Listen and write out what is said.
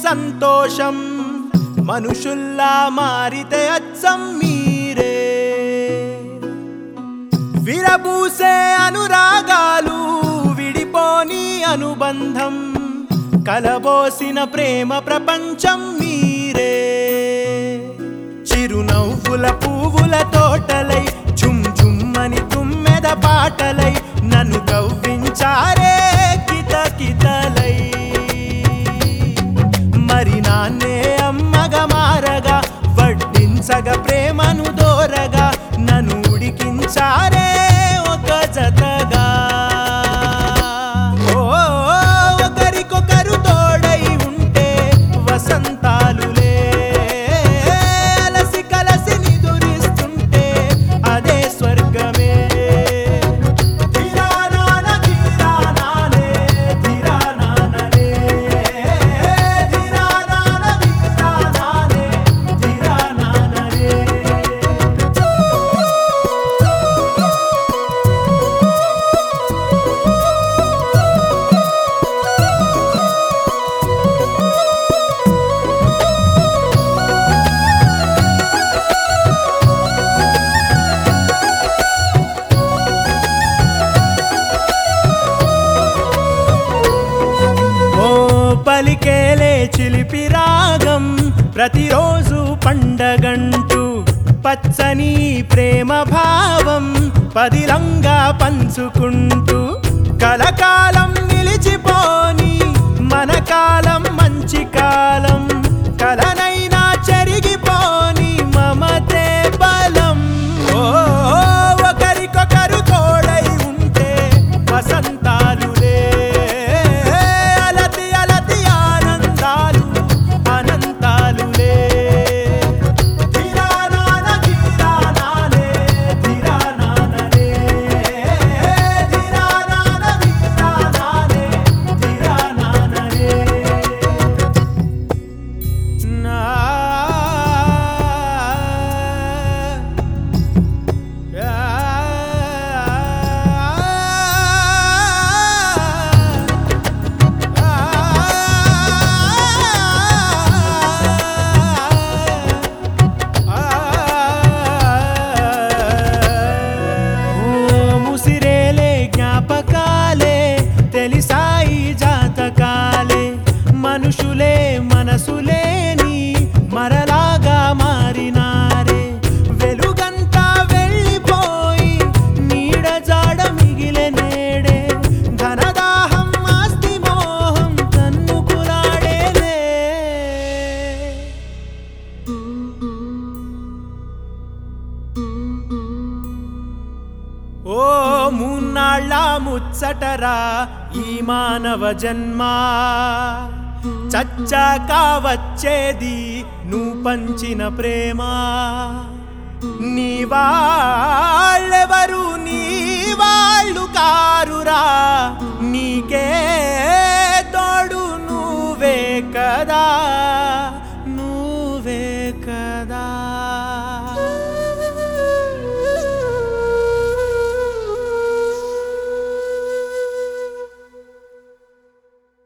సంతోషం మనుషుల్లా మారితే అచ్చం మీరే విరబూసే అనురాగాలు విడిపోని అనుబంధం కలబోసిన ప్రేమ ప్రపంచం మీరే చిరునవ్వుల పువ్వుల తోటలై ఝుమ్ ఝుమ్మని తుమ్మెద పాటలై నన్ను కవ్వించారే కిత కితలై మరి నాన్నే అమ్మగా మారగా వడ్డించగా ప్రేమను దోరగా నన్ను ఉడికించారే ఒక జతగా ఓ ఒకరికొకరు తోడై ఉంటే వసంతాలులే అలసి కలసి నిదురిస్తుంటే అదే స్వర్గమే ధిరానాన ధిరానానే, ధిరానాననే. ధిరానాన ధిరానానే, ధిరానాననే. ఓ పలికేలే చిలిపి రాగం ప్రతిరోజు పండగంటూ పచ్చని ప్రేమ భావం పదిలంగా పంచుకుంటూ కలకాలం నిలిచిపోని మన కాలం మంచి కాలం కలనైనా చెరిగిపోని మమతే బలం ఓ ఒకరికొకరు తోడై ఉంటే వసంతాలులే అలతి అలతి ఆనందాలు అనంతాలులే ధిరానాన ధిరానానే, ధిరానాననే. ధిరానాన ధిరానానే, ధిరానాననే. నా ముసిరేలే జ్ఞాపకాలే తెలిసాయి జాతకాలే మనుషులే మనసులేని మరలాగా మారినారే వెలుగంతా వెళ్ళిపోయి నీడ జాడ మిగిలే నేడే ధనదాహం ఆస్తి మోహం తన్నుకులాడేలే ఓ మూన్నాళ్ళ ముచ్చటరా ఈ మానవ జన్మ చచ్చాక వచ్చేది నువ్వు పంచిన ప్రేమ నీ వాళ్ళెవరు నీ వాళ్ళు కారురా నీకే తోడు నువ్వే కదా